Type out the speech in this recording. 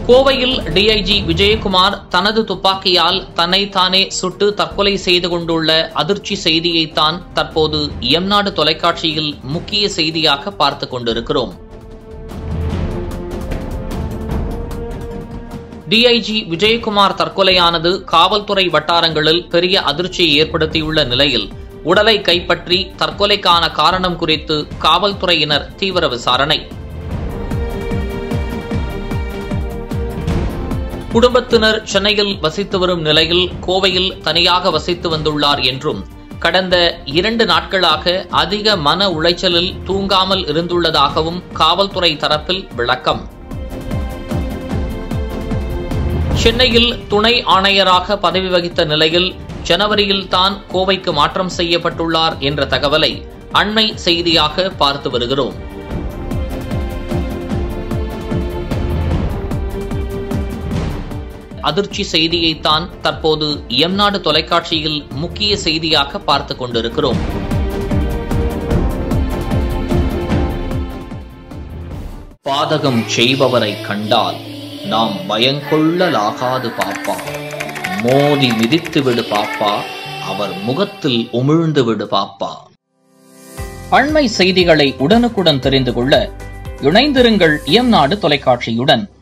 கோவையில் டிஐஜி விஜயகுமார் தனது துப்பாக்கியால் தன்னைத்தானே சுட்டு தற்கொலை செய்து கொண்டுள்ள அதிர்ச்சி செய்தியைத்தான் தற்போது எம்நாடு தொலைக்காட்சியில் முக்கிய செய்தியாக பார்த்துக் கொண்டிருக்கிறோம் டிஐஜி விஜயகுமார் தற்கொலையானது காவல்துறை வட்டாரங்களில் பெரிய அதிர்ச்சியை ஏற்படுத்தியுள்ள நிலையில் உடலை கைப்பற்றி தற்கொலைக்கான காரணம் குறித்து காவல்துறையினர் தீவிர விசாரணை குடும்பத்தினர் சென்னையில் வசித்து வரும் நிலையில் கோவையில் தனியாக வசித்து வந்துள்ளார் என்றும் கடந்த இரண்டு நாட்களாக அதிக மன உளைச்சலில் தூங்காமல் இருந்துள்ளதாகவும் காவல்துறை தரப்பில் விளக்கம் சென்னையில் துணை ஆணையராக பதவி வகித்த நிலையில் ஜனவரியில் தான் கோவைக்கு மாற்றம் செய்யப்பட்டுள்ளார் என்ற தகவலை அண்மை செய்தியாக பார்த்து வருகிறோம் அதிர்ச்சி செய்தியைத்தான் தற்போது எம்நாடு தொலைக்காட்சியில் முக்கிய செய்தியாக பார்த்துக் கொண்டிருக்கிறோம் பாதகம் செய்பவரை கண்டால் நாம் பயங்கொள்ளலாகாது பாப்பா மோதி மிதித்து விடு பாப்பா அவர் முகத்தில் உமிழ்ந்து விடு பாப்பா அண்மை செய்திகளை உடனுக்குடன் தெரிந்து கொள்ள இணைந்திருங்கள் எம் நாடு தொலைக்காட்சியுடன்